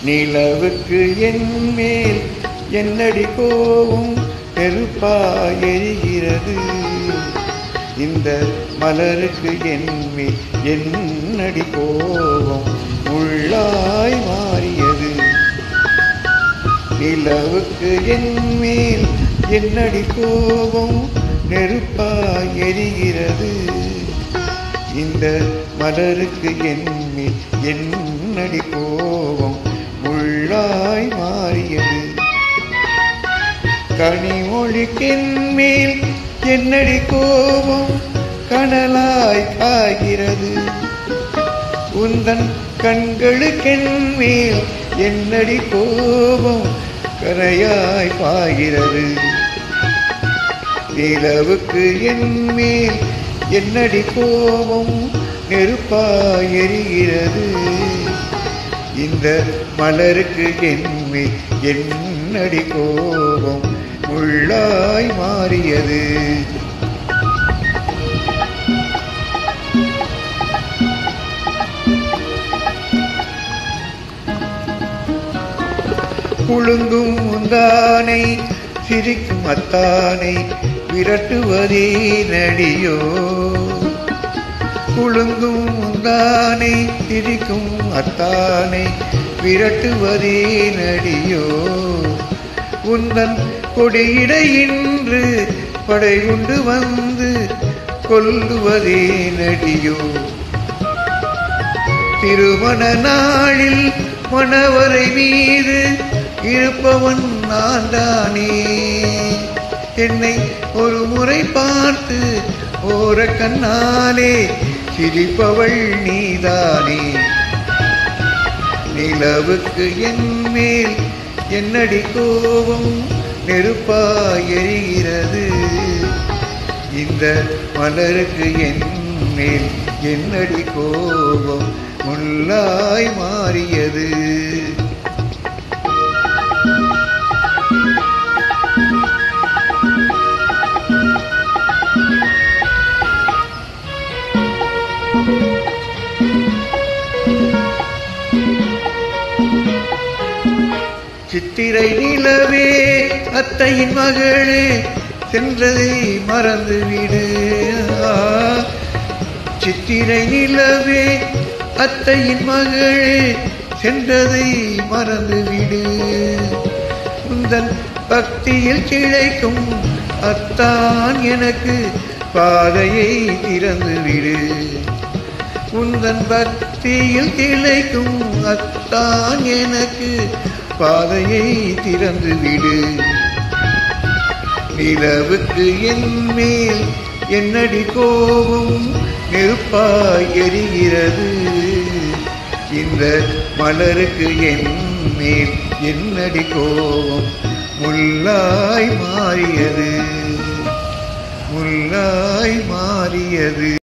நிலவுக்கு என் மேல் என்னடி கோவும் நெருப்பாய் எரிகிறது இந்த மலருக்கு என் மேல் என்னடி கோபம் உள்ளாய் மாறியது நிலவுக்கு என் மேல் என்னடி கோபம் நெருப்பாய் எரிகிறது இந்த மலருக்கு என் மேல் என்னடி கோபம் முள்ளாய் மாறியது கனிமொழிக்கென் மேல் என்னடி கோபம் கனலாய் காய்கிறது உந்தன் கண்களுக்கென் மேல் என்னடி கோபம் கரையாய் பாய்கிறது நிலவுக்கு என் மேல் என்னடி கோபம் நெருப்பாய் எரிகிறது இந்த மலருக்கு என் மேல் என்னடி கோபம் முள்ளாய் மாறியது குழுங்கும் முந்தானை சிரிக்கும் அத்தானை விரட்டுவதே நடியோ குழுங்கும் முந்தானை சிரிக்கும் அத்தானை விரட்டுவதே நடியோ உந்தன் கொடியிடையின்று படை கொண்டு வந்து கொல்லுவதே நடியோ திருமண நாளில் மணவரை மீது இருப்பவன் நான் தானே என்னை ஒரு முறை பார்த்து ஓர கண்ணாலே சிரிப்பவள் நீதானே நிலவுக்கு என் மேல் என்னடி கோபம் நெருப்பாய் எரிகிறது இந்த மலருக்கு என் மேல் என்னடி கோபம் முள்ளாய் மாறியது சித்திரை நிலவே அத்தையின் மகளே சென்றதை மறந்து விடு ஆ, சித்திரை நிலவே அத்தையின் மகளே சென்றதை மறந்து விடு உந்தன் பக்தியில் கிளைக்கும் அத்தான் எனக்கு பாதையை திறந்து விடு உந்தன் பக்தியில் திளைக்கும் அத்தான் எனக்கு பாதையை திறந்து விடு நிலவுக்கு என் மேல் என்னடி கோபம் நெருப்பாய் எரிகிறது இந்த மலருக்கு என் மேல் என்னடி கோபம் முள்ளாய் மாறியது முள்ளாய் மாறியது